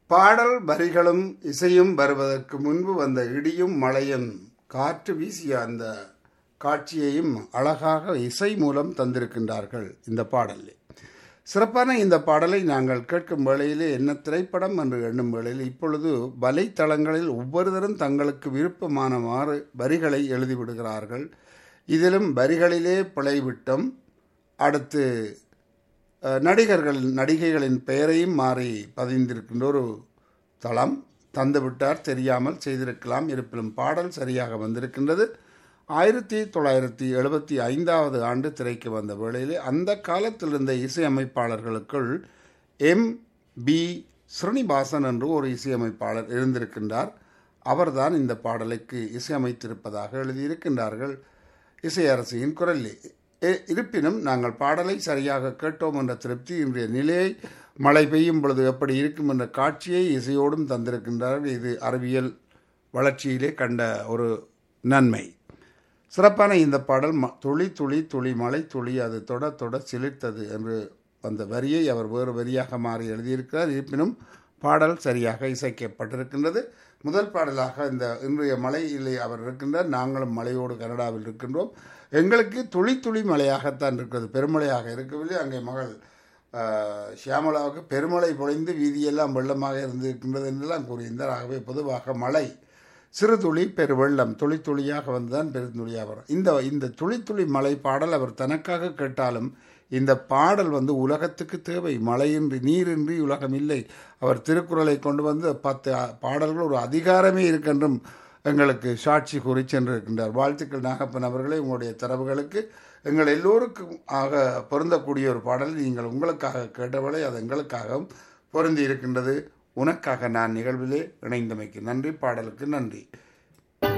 பாடல் வரிகளும் இசையும் வருவதற்கு முன்பு வந்த இடியும் மழையும் காற்று வீசிய அந்த காட்சியையும் அழகாக இசை மூலம் தந்திருக்கின்றார்கள் இந்த பாடலில் சிறப்பான இந்த பாடலை நாங்கள் கேட்கும் வேளையிலே என்ன திரைப்படம் என்று எண்ணும் வேளையில் இப்பொழுது வலைத்தளங்களில் ஒவ்வொருத்தரும் தங்களுக்கு விருப்பமானமாறு வரிகளை எழுதிவிடுகிறார்கள் இதிலும் வரிகளிலே பிழைவிட்டம் அடுத்து அஹ், நடிகர்கள் நடிகைகளின் பெயரையும் மாறி பதிந்திருக்கின்ற ஒரு தளம் தந்துவிட்டார் தெரியாமல் செய்திருக்கலாம் இருப்பினும் பாடல் சரியாக வந்திருக்கின்றது ஆயிரத்தி தொள்ளாயிரத்தி எழுபத்தி ஐந்தாவது ஆண்டு திரைக்கு வந்த வேளையிலே அந்த காலத்தில் இருந்த இசையமைப்பாளர்களுக்குள் எம் பி ஸ்ரீனிவாசன் என்று ஒரு இசையமைப்பாளர் இருந்திருக்கின்றார் அவர்தான் இந்த பாடலுக்கு இசையமைத்திருப்பதாக எழுதியிருக்கின்றார்கள் இசையரசியின் குரலில் எ- இருப்பினும் நாங்கள் பாடலை சரியாக கேட்டோம் என்ற திருப்தி இன்றைய நிலையை மழை பெய்யும் பொழுது எப்படி இருக்கும் என்ற காட்சியை இசையோடும் தந்திருக்கின்றார்கள் இது அறிவியல் வளர்ச்சியிலே கண்ட ஒரு நன்மை சிறப்பான இந்த பாடல் ம- துளி துளி துளி மழை துளி அது தொட தொட சிலிர்த்தது என்று வந்த வரியை அவர் வேறு வரியாக மாறி எழுதியிருக்கிறார் இருப்பினும் பாடல் சரியாக இசைக்கப்பட்டிருக்கின்றது முதல் பாடலாக இந்த இன்றைய மலையிலே அவர் இருக்கின்றார் நாங்களும் மலையோடு கனடாவில் இருக்கின்றோம் எங்களுக்கு துளி துளி மழையாகத்தான் இருக்கிறது பெருமழையாக இருக்கவில்லை அங்கே மகள் ஆஹ், ஷியாமளாவுக்கு பெருமழை பொழிந்து வீதியெல்லாம் வெள்ளமாக இருந்திருக்கின்றது என்றெல்லாம் கூறியிருந்தார் ஆகவே பொதுவாக மழை சிறு துளி பெரு வெள்ளம் துளி துளியாக வந்துதான் பெருந்துளியாக வரும் இந்த இந்த துளி துளி மலை பாடல் அவர் தனக்காக கேட்டாலும் இந்த பாடல் வந்து உலகத்துக்கு தேவை மழையின்றி நீரின்றி உலகம் இல்லை அவர் திருக்குறளை கொண்டு வந்து பத்து அ- பாடல்கள் ஒரு அதிகாரமே இருக்கின்றும் எங்களுக்கு சாட்சி கூறி சென்றிருக்கின்றார் வாழ்த்துக்கள் நாகப்பன் அவர்களே உங்களுடைய தரவுகளுக்கு எங்கள் எல்லோருக்கும் ஆக பொருந்தக்கூடிய ஒரு பாடல் நீங்கள் உங்களுக்காக கேட்டவளை அது எங்களுக்காகவும் பொருந்தி இருக்கின்றது உனக்காக நான் நிகழ்விலே இணைந்தமைக்கு நன்றி பாடலுக்கு நன்றி